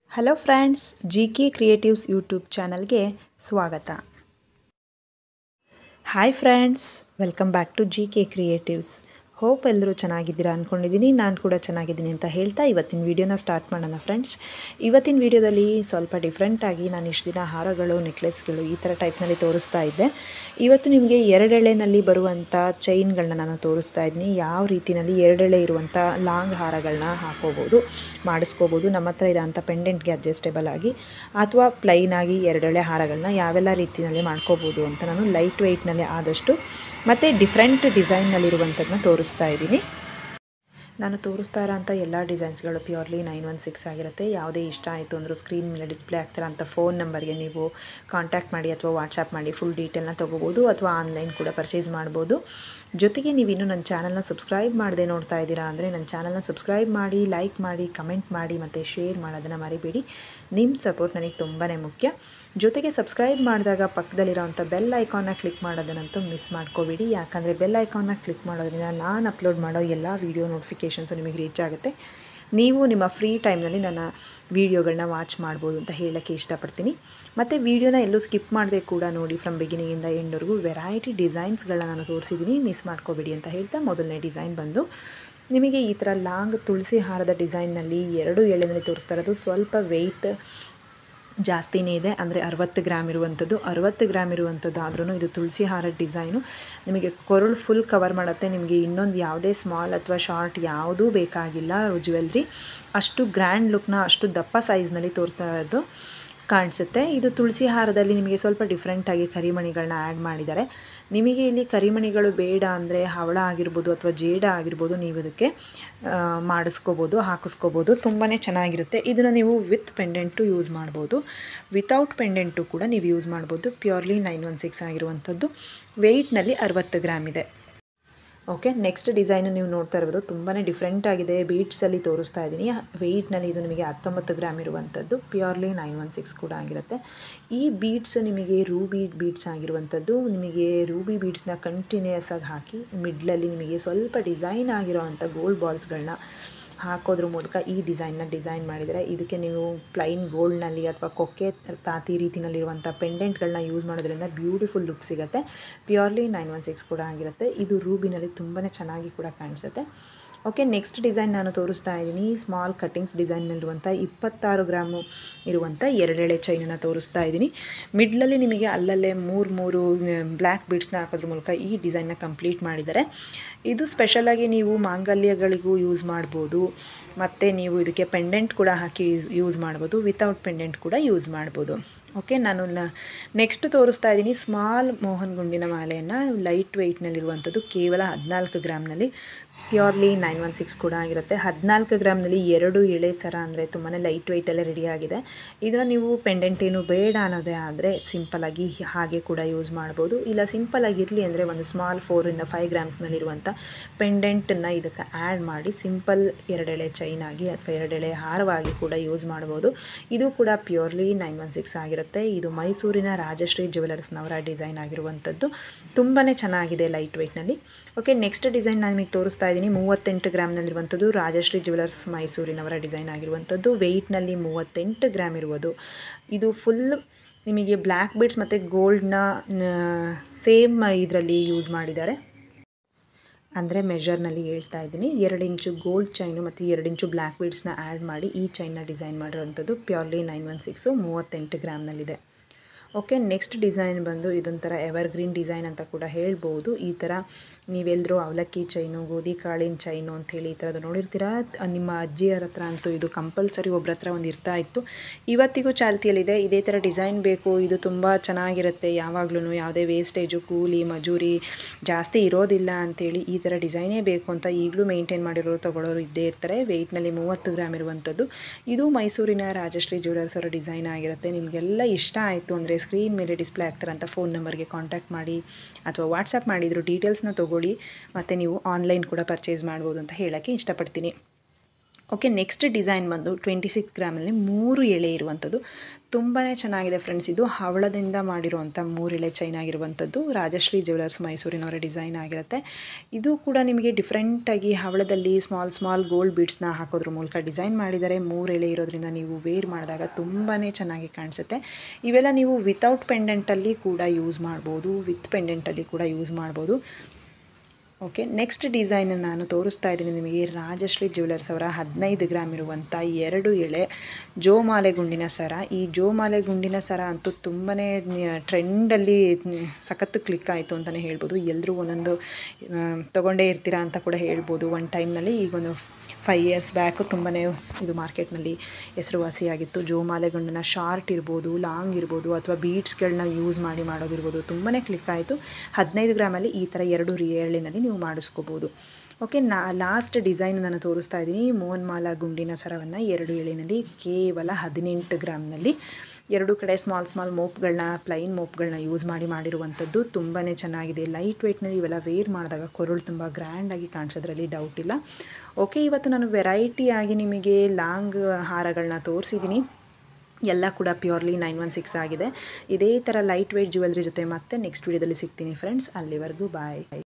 hello friends G K creatives YouTube ಚಾನಲ್ಗೆ ಸ್ವಾಗತ hi friends welcome back to G K creatives hope ಎಲ್ಲರೂ ಚೆನ್ನಾಗಿದ್ದೀರಾ ಅಂದ್ಕೊಂಡಿದ್ದೀನಿ ನಾನು ಕೂಡ ಚೆನ್ನಾಗಿದ್ದೀನಿ ಅಂತ ಹೇಳ್ತಾ ಇವತ್ತಿನ ವೀಡಿಯೋನ ಸ್ಟಾರ್ಟ್ ಮಾಡೋಣ ಫ್ರೆಂಡ್ಸ್ ಇವತ್ತಿನ ವೀಡಿಯೋದಲ್ಲಿ ಸ್ವಲ್ಪ ಡಿಫ್ರೆಂಟಾಗಿ ನಾನು ಇಷ್ಟು ದಿನ ಹಾರಗಳು ನೆಕ್ಲೆಸ್ಗಳು ಈ ಥರ ಟೈಪ್ನಲ್ಲಿ ತೋರಿಸ್ತಾ ಇದ್ದೆ ಇವತ್ತು ನಿಮಗೆ ಎರಡೆಳೆನಲ್ಲಿ ಬರುವಂಥ ಚೈನ್ಗಳನ್ನ ನಾನು ತೋರಿಸ್ತಾ ಇದ್ದೀನಿ ಯಾವ ರೀತಿಯಲ್ಲಿ ಎರಡೆಳೆ ಇರುವಂಥ ಲಾಂಗ್ ಹಾರಗಳನ್ನ ಹಾಕೋಬೋದು ಮಾಡಿಸ್ಕೋಬೋದು ನಮ್ಮ ಹತ್ರ ಇರೋಂಥ ಪೆಂಡೆಂಟ್ಗೆ ಅಡ್ಜಸ್ಟೇಬಲ್ ಆಗಿ ಅಥವಾ ಪ್ಲೈನ್ ಆಗಿ ಎರಡೆಳೆ ಹಾರಗಳನ್ನ ಯಾವೆಲ್ಲ ರೀತಿಯಲ್ಲಿ ಮಾಡ್ಕೋಬೋದು ಅಂತ ನಾನು ಲೈಟ್ ವೆಯ್ಟ್ನಲ್ಲಿ ಆದಷ್ಟು ಮತ್ತು ಡಿಫ್ರೆಂಟ್ ಡಿಸೈನ್ನಲ್ಲಿರುವಂಥದ್ದನ್ನ ತೋರಿಸ್ತಾ ಇದ್ದೀನಿ ನಾನು ತೋರಿಸ್ತಾ ಇರೋಂಥ ಎಲ್ಲ ಡಿಸೈನ್ಸ್ಗಳು ಪ್ಯೂರ್ಲಿ ನೈನ್ ಒನ್ ಸಿಕ್ಸ್ ಆಗಿರುತ್ತೆ ಯಾವುದೇ ಇಷ್ಟ ಆಯಿತು ಅಂದರೂ ಸ್ಕ್ರೀನ್ ಮೇಲೆ ಡಿಸ್ಪ್ಲೇ ಆಗ್ತಾರ ಅಂಥ ಫೋನ್ ನಂಬರ್ಗೆ ನೀವು ಕಾಂಟ್ಯಾಕ್ಟ್ ಮಾಡಿ ಅಥವಾ ವಾಟ್ಸಪ್ ಮಾಡಿ ಫುಲ್ ಡೀಟೇಲ್ನ ತೊಗೋಬೋದು ಅಥವಾ ಆನ್ಲೈನ್ ಕೂಡ ಪರ್ಚೇಸ್ ಮಾಡ್ಬೋದು ಜೊತೆಗೆ ನೀವು ಇನ್ನೂ ನನ್ನ ಚಾನಲ್ನ ಸಬ್ಸ್ಕ್ರೈಬ್ ಮಾಡದೆ ನೋಡ್ತಾ ಇದ್ದೀರಾ ಅಂದರೆ ನನ್ನ ಚಾನಲ್ನ ಸಬ್ಸ್ಕ್ರೈಬ್ ಮಾಡಿ ಲೈಕ್ ಮಾಡಿ ಕಮೆಂಟ್ ಮಾಡಿ ಮತ್ತು ಶೇರ್ ಮಾಡೋದನ್ನು ಮರಿಬೇಡಿ ನಿಮ್ಮ ಸಪೋರ್ಟ್ ನನಗೆ ತುಂಬಾ ಮುಖ್ಯ ಜೊತೆಗೆ ಸಬ್ಸ್ಕ್ರೈಬ್ ಮಾಡಿದಾಗ ಪಕ್ಕದಲ್ಲಿರೋವಂಥ ಬೆಲ್ ಐಕಾನ್ನ ಕ್ಲಿಕ್ ಮಾಡೋದನ್ನಂತೂ ಮಿಸ್ ಮಾಡ್ಕೋಬೇಡಿ ಯಾಕಂದರೆ ಬೆಲ್ ಐಕಾನ್ನ ಕ್ಲಿಕ್ ಮಾಡೋದ್ರಿಂದ ನಾನು ಅಪ್ಲೋಡ್ ಮಾಡೋ ಎಲ್ಲ ವೀಡಿಯೋ ನೋಟಿಫಿಕೇಷನ್ಸು ನಿಮಗೆ ರೀಚ್ ಆಗುತ್ತೆ ನೀವು ನಿಮ್ಮ ಫ್ರೀ ಟೈಮ್ನಲ್ಲಿ ನನ್ನ ವೀಡಿಯೋಗಳನ್ನ ವಾಚ್ ಮಾಡ್ಬೋದು ಅಂತ ಹೇಳೋಕ್ಕೆ ಇಷ್ಟಪಡ್ತೀನಿ ಮತ್ತು ವೀಡಿಯೋನ ಎಲ್ಲೂ ಸ್ಕಿಪ್ ಮಾಡದೆ ಕೂಡ ನೋಡಿ ಫ್ರಮ್ ಬಿಗಿನಿಂಗಿಂದ ಎಂಡ್ವರೆಗೂ ವೆರೈಟಿ ಡಿಸೈನ್ಸ್ಗಳನ್ನ ನಾನು ತೋರಿಸಿದ್ದೀನಿ ಮಿಸ್ ಮಾಡ್ಕೋಬೇಡಿ ಅಂತ ಹೇಳ್ತಾ ಮೊದಲನೇ ಡಿಸೈನ್ ಬಂದು ನಿಮಗೆ ಈ ಥರ ಲಾಂಗ್ ತುಳಸಿ ಹಾರದ ಡಿಸೈನ್ನಲ್ಲಿ ಎರಡು ಎಳೆನಲ್ಲಿ ತೋರಿಸ್ತಾ ಇರೋದು ಸ್ವಲ್ಪ ವೆಯ್ಟ್ ಜಾಸ್ತಿನೇ ಇದೆ ಅಂದರೆ ಅರವತ್ತು ಗ್ರಾಮ್ ಇರುವಂಥದ್ದು ಅರವತ್ತು ಗ್ರಾಮ್ ಇರುವಂಥದ್ದು ಆದ್ರೂ ಇದು ತುಳಸಿ ಹಾರದ ಡಿಸೈನು ನಿಮಗೆ ಕೊರಳು ಫುಲ್ ಕವರ್ ಮಾಡುತ್ತೆ ನಿಮಗೆ ಇನ್ನೊಂದು ಯಾವುದೇ ಸ್ಮಾಲ್ ಅಥವಾ ಶಾರ್ಟ್ ಯಾವುದೂ ಬೇಕಾಗಿಲ್ಲ ಜ್ಯುವೆಲ್ರಿ ಅಷ್ಟು ಗ್ರ್ಯಾಂಡ್ ಲುಕ್ನ ಅಷ್ಟು ದಪ್ಪ ಸೈಜ್ನಲ್ಲಿ ತೋರ್ತಾ ಇರೋದು ಕಾಣಿಸುತ್ತೆ ಇದು ತುಳಸಿ ಹಾರದಲ್ಲಿ ನಿಮಗೆ ಸ್ವಲ್ಪ ಡಿಫ್ರೆಂಟಾಗಿ ಕರಿಮಣಿಗಳನ್ನ ಆ್ಯಡ್ ಮಾಡಿದ್ದಾರೆ ನಿಮಗೆ ಇಲ್ಲಿ ಕರಿಮಣಿಗಳು ಬೇಡ ಅಂದರೆ ಹವಳ ಆಗಿರ್ಬೋದು ಅಥವಾ ಜೇಡ ಆಗಿರ್ಬೋದು ನೀವು ಇದಕ್ಕೆ ಮಾಡಿಸ್ಕೋಬೋದು ಹಾಕಿಸ್ಕೋಬೋದು ತುಂಬಾ ಚೆನ್ನಾಗಿರುತ್ತೆ ಇದನ್ನು ನೀವು ವಿತ್ ಪೆಂಡೆಂಟು ಯೂಸ್ ಮಾಡ್ಬೋದು ವಿತೌಟ್ ಪೆಂಡೆಂಟು ಕೂಡ ನೀವು ಯೂಸ್ ಮಾಡ್ಬೋದು ಪ್ಯೂರ್ಲಿ ನೈನ್ ಒನ್ ಸಿಕ್ಸ್ ಆಗಿರುವಂಥದ್ದು ವೆಯ್ಟ್ನಲ್ಲಿ ಅರವತ್ತು ಗ್ರಾಮ್ ಇದೆ ಓಕೆ ನೆಕ್ಸ್ಟ್ ಡಿಸೈನು ನೀವು ನೋಡ್ತಾ ಇರ್ಬೋದು ತುಂಬಾ ಡಿಫ್ರೆಂಟ್ ಆಗಿದೆ ಬೀಟ್ಸಲ್ಲಿ ತೋರಿಸ್ತಾ ಇದ್ದೀನಿ ವೆಯ್ಟ್ನಲ್ಲಿ ಇದು ನಿಮಗೆ ಹತ್ತೊಂಬತ್ತು ಗ್ರಾಮ್ ಇರುವಂಥದ್ದು ಪ್ಯೂರ್ಲಿ ನೈನ್ ಒನ್ ಸಿಕ್ಸ್ ಕೂಡ ಆಗಿರುತ್ತೆ ಈ ಬೀಟ್ಸ್ ನಿಮಗೆ ರೂಬಿ ಬೀಟ್ಸ್ ಆಗಿರುವಂಥದ್ದು ನಿಮಗೆ ರೂಬಿ ಬೀಟ್ಸ್ನ ಕಂಟಿನ್ಯೂಯಸ್ ಆಗಿ ಹಾಕಿ ಮಿಡ್ಲಲ್ಲಿ ನಿಮಗೆ ಸ್ವಲ್ಪ ಡಿಸೈನ್ ಆಗಿರೋ ಅಂಥ ಗೋಲ್ಡ್ ಬಾಲ್ಸ್ಗಳನ್ನ ಹಾಕೋದ್ರ ಮೂಲಕ ಈ ಡಿಸೈನ್ನ ಡಿಸೈನ್ ಮಾಡಿದರೆ ಇದಕ್ಕೆ ನೀವು ಪ್ಲೈನ್ ಗೋಲ್ಡ್ನಲ್ಲಿ ಅಥವಾ ಕೊಕ್ಕೆ ತಾತಿ ರೀತಿನಲ್ಲಿರುವಂಥ ಪೆಂಡೆಂಟ್ಗಳನ್ನ ಯೂಸ್ ಮಾಡೋದ್ರಿಂದ ಬ್ಯೂಟಿಫುಲ್ ಲುಕ್ ಸಿಗುತ್ತೆ ಪ್ಯೂರ್ಲಿ ನೈನ್ ಒನ್ ಸಿಕ್ಸ್ ಕೂಡ ಆಗಿರುತ್ತೆ ಇದು ರೂಬಿನಲ್ಲಿ ತುಂಬಾ ಚೆನ್ನಾಗಿ ಕೂಡ ಕಾಣಿಸುತ್ತೆ ಓಕೆ ನೆಕ್ಸ್ಟ್ ಡಿಸೈನ್ ನಾನು ತೋರಿಸ್ತಾ ಇದ್ದೀನಿ ಸ್ಮಾಲ್ ಕಟ್ಟಿಂಗ್ಸ್ ಡಿಸೈನ್ನಲ್ಲಿರುವಂಥ ಇಪ್ಪತ್ತಾರು ಗ್ರಾಮು ಇರುವಂಥ ಎರಡೆಳೆ ಚೈನನ್ನು ತೋರಿಸ್ತಾ ಇದ್ದೀನಿ ಮಿಡ್ಲಲ್ಲಿ ನಿಮಗೆ ಅಲ್ಲಲ್ಲೇ ಮೂರು ಮೂರು ಬ್ಲ್ಯಾಕ್ ಬೀಡ್ಸ್ನ ಹಾಕೋದ್ರ ಮೂಲಕ ಈ ಡಿಸೈನ್ನ ಕಂಪ್ಲೀಟ್ ಮಾಡಿದ್ದಾರೆ ಇದು ಸ್ಪೆಷಲಾಗಿ ನೀವು ಮಾಂಗಲ್ಯಗಳಿಗೂ ಯೂಸ್ ಮಾಡ್ಬೋದು ಮತ್ತು ನೀವು ಇದಕ್ಕೆ ಪೆಂಡೆಂಟ್ ಕೂಡ ಹಾಕಿ ಯೂಸ್ ಮಾಡ್ಬೋದು ವಿತೌಟ್ ಪೆಂಡೆಂಟ್ ಕೂಡ ಯೂಸ್ ಮಾಡ್ಬೋದು ಓಕೆ ನಾನು ನೆಕ್ಸ್ಟ್ ತೋರಿಸ್ತಾ ಇದ್ದೀನಿ ಸ್ಮಾಲ್ ಮೋಹನ್ ಗುಂಡಿನ ಮಾಲೆಯನ್ನು ಲೈಟ್ ವೆಯ್ಟ್ನಲ್ಲಿರುವಂಥದ್ದು ಕೇವಲ ಹದಿನಾಲ್ಕು ಗ್ರಾಮ್ನಲ್ಲಿ ಪ್ಯೂರ್ಲಿ ನೈನ್ ಒನ್ ಸಿಕ್ಸ್ ಕೂಡ ಆಗಿರುತ್ತೆ ಹದಿನಾಲ್ಕು ಗ್ರಾಮ್ನಲ್ಲಿ ಎರಡು ಎಳೆ ಸರ ಅಂದರೆ ತುಂಬಾ ಲೈಟ್ ವೆಯ್ಟಲ್ಲೇ ರೆಡಿಯಾಗಿದೆ ಇದನ್ನು ನೀವು ಪೆಂಡೆಂಟ್ ಏನು ಬೇಡ ಅನ್ನೋದೇ ಆದರೆ ಸಿಂಪಲಾಗಿ ಹಾಗೆ ಕೂಡ ಯೂಸ್ ಮಾಡ್ಬೋದು ಇಲ್ಲ ಸಿಂಪಲಾಗಿ ಇರಲಿ ಅಂದರೆ ಒಂದು ಸ್ಮಾಲ್ ಫೋರಿಂದ ಫೈವ್ ಗ್ರಾಮ್ಸ್ನಲ್ಲಿರುವಂಥ ಪೆಂಡೆಂಟನ್ನು ಇದಕ್ಕೆ ಆ್ಯಡ್ ಮಾಡಿ ಸಿಂಪಲ್ ಎರಡೆಳೆ ಚೈನ್ ಆಗಿ ಅಥವಾ ಎರಡೆಳೆ ಹಾರವಾಗಿ ಕೂಡ ಯೂಸ್ ಮಾಡ್ಬೋದು ಇದು ಕೂಡ ಪ್ಯೂರ್ಲಿ ನೈನ್ ಒನ್ ಸಿಕ್ಸ್ ಆಗಿರುತ್ತೆ ಇದು ಮೈಸೂರಿನ ರಾಜಶ್ರೀ ಜ್ಯುವೆಲರ್ಸ್ನವರ ಡಿಸೈನ್ ಆಗಿರುವಂಥದ್ದು ತುಂಬಾ ಚೆನ್ನಾಗಿದೆ ಲೈಟ್ ವೆಯ್ಟ್ನಲ್ಲಿ ಓಕೆ ನೆಕ್ಸ್ಟ್ ಡಿಸೈನ್ ನಾನು ನಿಮಗೆ ತೋರಿಸ್ತಾ ಇದ್ದೀನಿ ಮೂವತ್ತೆಂಟು ಗ್ರಾಮ್ನಲ್ಲಿರುವಂಥದ್ದು ರಾಜಶ್ರೀ ಜ್ಯುವೆಲರ್ಸ್ ಮೈಸೂರಿನವರ ಡಿಸೈನ್ ಆಗಿರುವಂಥದ್ದು ವೆಯ್ಟ್ನಲ್ಲಿ ಮೂವತ್ತೆಂಟು ಗ್ರಾಮ್ ಇರುವುದು ಇದು ಫುಲ್ ನಿಮಗೆ ಬ್ಲ್ಯಾಕ್ ಬೀಡ್ಸ್ ಮತ್ತು ಗೋಲ್ಡ್ನ ಸೇಮ್ ಇದರಲ್ಲಿ ಯೂಸ್ ಮಾಡಿದ್ದಾರೆ ಅಂದರೆ ಮೆಜರ್ನಲ್ಲಿ ಹೇಳ್ತಾ ಇದ್ದೀನಿ ಎರಡು ಇಂಚು ಗೋಲ್ಡ್ ಚೈನು ಮತ್ತು ಎರಡು ಇಂಚು ಬ್ಲ್ಯಾಕ್ ಬೀಡ್ಸ್ನ ಆ್ಯಡ್ ಮಾಡಿ ಈ ಚೈನ್ನ ಡಿಸೈನ್ ಮಾಡಿರೋವಂಥದ್ದು ಪ್ಯೂರ್ಲಿ ನೈನ್ ಒನ್ ಸಿಕ್ಸು ಮೂವತ್ತೆಂಟು ಗ್ರಾಮ್ನಲ್ಲಿದೆ ಓಕೆ ನೆಕ್ಸ್ಟ್ ಡಿಸೈನ್ ಬಂದು ಇದೊಂಥರ ಎವರ್ ಗ್ರೀನ್ ಡಿಸೈನ್ ಅಂತ ಕೂಡ ಹೇಳ್ಬೋದು ಈ ಥರ ನೀವೆಲ್ಲರೂ ಅವಲಕ್ಕಿ ಚೈನು ಗೋಧಿ ಕಾಳಿನ ಚೈನು ಅಂಥೇಳಿ ಈ ಥರದ್ದು ನೋಡಿರ್ತೀರ ನಿಮ್ಮ ಅಜ್ಜಿಯರ ಹತ್ರ ಅಂತೂ ಇದು ಕಂಪಲ್ಸರಿ ಒಬ್ಬರ ಹತ್ರ ಒಂದು ಇರ್ತಾ ಇತ್ತು ಇವತ್ತಿಗೂ ಚಾಲ್ತಿಯಲ್ಲಿದೆ ಇದೇ ಥರ ಡಿಸೈನ್ ಬೇಕು ಇದು ತುಂಬ ಚೆನ್ನಾಗಿರುತ್ತೆ ಯಾವಾಗಲೂ ಯಾವುದೇ ವೇಸ್ಟೇಜು ಕೂಲಿ ಮಜೂರಿ ಜಾಸ್ತಿ ಇರೋದಿಲ್ಲ ಅಂಥೇಳಿ ಈ ಥರ ಡಿಸೈನೇ ಬೇಕು ಅಂತ ಈಗಲೂ ಮೇಂಟೈನ್ ಮಾಡಿರೋರು ತೊಗೊಳ್ಳೋರು ಇದ್ದೇ ಇರ್ತಾರೆ ವೆಯ್ಟ್ನಲ್ಲಿ ಮೂವತ್ತು ಗ್ರಾಮ್ ಇರುವಂಥದ್ದು ಇದು ಮೈಸೂರಿನ ರಾಜಶ್ರೀ ಜ್ಯುವೆಲರ್ಸ್ ಅವರ ಡಿಸೈನ್ ಆಗಿರುತ್ತೆ ನಿಮಗೆಲ್ಲ ಇಷ್ಟ ಆಯಿತು ಅಂದರೆ ಸ್ಕ್ರೀನ್ ಮೇಲೆ ಡಿಸ್ಪ್ಲೇ ಆಗ್ತಾರಂಥ ಫೋನ್ ನಂಬರ್ಗೆ ಕಾಂಟ್ಯಾಕ್ಟ್ ಮಾಡಿ ಅಥವಾ ವಾಟ್ಸಪ್ ಮಾಡಿದ್ರು ಡೀಟೇಲ್ಸ್ನ ತೊಗೊಳ್ಳಿ ಮತ್ತು ನೀವು ಆನ್ಲೈನ್ ಕೂಡ ಪರ್ಚೇಸ್ ಮಾಡ್ಬೋದು ಅಂತ ಹೇಳೋಕ್ಕೆ ಇಷ್ಟಪಡ್ತೀನಿ ಓಕೆ ನೆಕ್ಸ್ಟ್ ಡಿಸೈನ್ ಬಂದು ಟ್ವೆಂಟಿ ಸಿಕ್ಸ್ ಗ್ರಾಮಲ್ಲಿ ಮೂರು ಎಳೆ ಇರುವಂಥದ್ದು ತುಂಬಾ ಚೆನ್ನಾಗಿದೆ ಫ್ರೆಂಡ್ಸ್ ಇದು ಹವಳದಿಂದ ಮಾಡಿರುವಂಥ ಮೂರು ಎಳೆ ಚೈನ್ ಆಗಿರುವಂಥದ್ದು ರಾಜಶ್ರೀ ಜ್ಯುವೆಲರ್ಸ್ ಮೈಸೂರಿನವರ ಡಿಸೈನ್ ಆಗಿರುತ್ತೆ ಇದು ಕೂಡ ನಿಮಗೆ ಡಿಫ್ರೆಂಟಾಗಿ ಹವಳದಲ್ಲಿ ಸ್ಮಾಲ್ ಸ್ಮಾಲ್ ಗೋಲ್ಡ್ ಬೀಡ್ಸ್ನ ಹಾಕೋದ್ರ ಮೂಲಕ ಡಿಸೈನ್ ಮಾಡಿದ್ದಾರೆ ಮೂರು ಎಳೆ ಇರೋದ್ರಿಂದ ನೀವು ವೇರ್ ಮಾಡಿದಾಗ ತುಂಬಾ ಚೆನ್ನಾಗಿ ಕಾಣಿಸುತ್ತೆ ಇವೆಲ್ಲ ನೀವು ವಿತೌಟ್ ಪೆಂಡೆಂಟಲ್ಲಿ ಕೂಡ ಯೂಸ್ ಮಾಡ್ಬೋದು ವಿತ್ ಪೆಂಡೆಂಟಲ್ಲಿ ಕೂಡ ಯೂಸ್ ಮಾಡ್ಬೋದು ಓಕೆ ನೆಕ್ಸ್ಟ್ ಡಿಸೈನ್ ನಾನು ತೋರಿಸ್ತಾ ಇದ್ದೀನಿ ನಿಮಗೆ ರಾಜಶ್ರೀ ಜ್ಯುವೆಲರ್ಸ್ ಅವರ ಹದಿನೈದು ಗ್ರಾಮ್ ಇರುವಂಥ ಎರಡು ಎಳೆ ಜೋಮಾಲೆ ಗುಂಡಿನ ಸರ ಈ ಜೋಮಾಲೆ ಗುಂಡಿನ ಸರ ಅಂತೂ ತುಂಬಾ ಟ್ರೆಂಡಲ್ಲಿ ಸಖತ್ತು ಕ್ಲಿಕ್ ಆಯಿತು ಅಂತಲೇ ಹೇಳ್ಬೋದು ಎಲ್ಲರೂ ಒಂದೊಂದು ತೊಗೊಂಡೇ ಇರ್ತೀರಾ ಅಂತ ಕೂಡ ಹೇಳ್ಬೋದು ಒನ್ ಟೈಮ್ನಲ್ಲಿ ಈಗೊಂದು ಫೈವ್ ಇಯರ್ಸ್ ಬ್ಯಾಕು ತುಂಬಾ ಇದು ಮಾರ್ಕೆಟ್ನಲ್ಲಿ ಹೆಸರುವಾಸಿಯಾಗಿತ್ತು ಜೋಮಾಲೆ ಗುಂಡಿನ ಶಾರ್ಟ್ ಇರ್ಬೋದು ಲಾಂಗ್ ಇರ್ಬೋದು ಅಥವಾ ಬೀಡ್ಸ್ಗಳನ್ನ ಯೂಸ್ ಮಾಡಿ ಮಾಡೋದಿರ್ಬೋದು ತುಂಬಾ ಕ್ಲಿಕ್ ಆಯಿತು ಹದಿನೈದು ಗ್ರಾಮಲ್ಲಿ ಈ ಥರ ಎರಡು ರಿಯರ್ಳಿನಲ್ಲಿ ನೀವು ಮಾಡಿಸ್ಕೋಬೋದು ಓಕೆ ನಾ ಲಾಸ್ಟ್ ಡಿಸೈನ್ ನಾನು ತೋರಿಸ್ತಾ ಇದ್ದೀನಿ ಮೋಹನ್ಮಾಲಾ ಗುಂಡಿನ ಸರವನ್ನು ಎರಡು ಎಳೆನಲ್ಲಿ ಕೇವಲ ಹದಿನೆಂಟು ಗ್ರಾಮ್ನಲ್ಲಿ ಎರಡು ಕಡೆ ಸ್ಮಾಲ್ ಸ್ಮಾಲ್ ಮೋಪ್ಗಳನ್ನ ಪ್ಲೈನ್ ಮೋಪ್ಗಳನ್ನ ಯೂಸ್ ಮಾಡಿ ಮಾಡಿರುವಂಥದ್ದು ತುಂಬಾ ಚೆನ್ನಾಗಿದೆ ಲೈಟ್ ವೆಯ್ಟ್ನಲ್ಲಿ ಇವೆಲ್ಲ ವೇರ್ ಮಾಡಿದಾಗ ಕೊರಳು ತುಂಬ ಗ್ರ್ಯಾಂಡಾಗಿ ಕಾಣಿಸೋದ್ರಲ್ಲಿ ಡೌಟ್ ಇಲ್ಲ ಓಕೆ ಇವತ್ತು ನಾನು ವೆರೈಟಿಯಾಗಿ ನಿಮಗೆ ಲಾಂಗ್ ಹಾರಗಳನ್ನ ತೋರಿಸಿದ್ದೀನಿ ಎಲ್ಲ ಕೂಡ ಪ್ಯೂರ್ಲಿ ನೈನ್ ಒನ್ ಸಿಕ್ಸ್ ಆಗಿದೆ ಇದೇ ಥರ ಲೈಟ್ ವೆಯ್ಟ್ ಜ್ಯುವೆಲ್ರಿ ಜೊತೆ ಮತ್ತೆ ನೆಕ್ಸ್ಟ್ ವೀಡಿಯೋದಲ್ಲಿ ಸಿಗ್ತೀನಿ ಫ್ರೆಂಡ್ಸ್ ಅಲ್ಲಿವರೆಗೂ ಬಾಯ್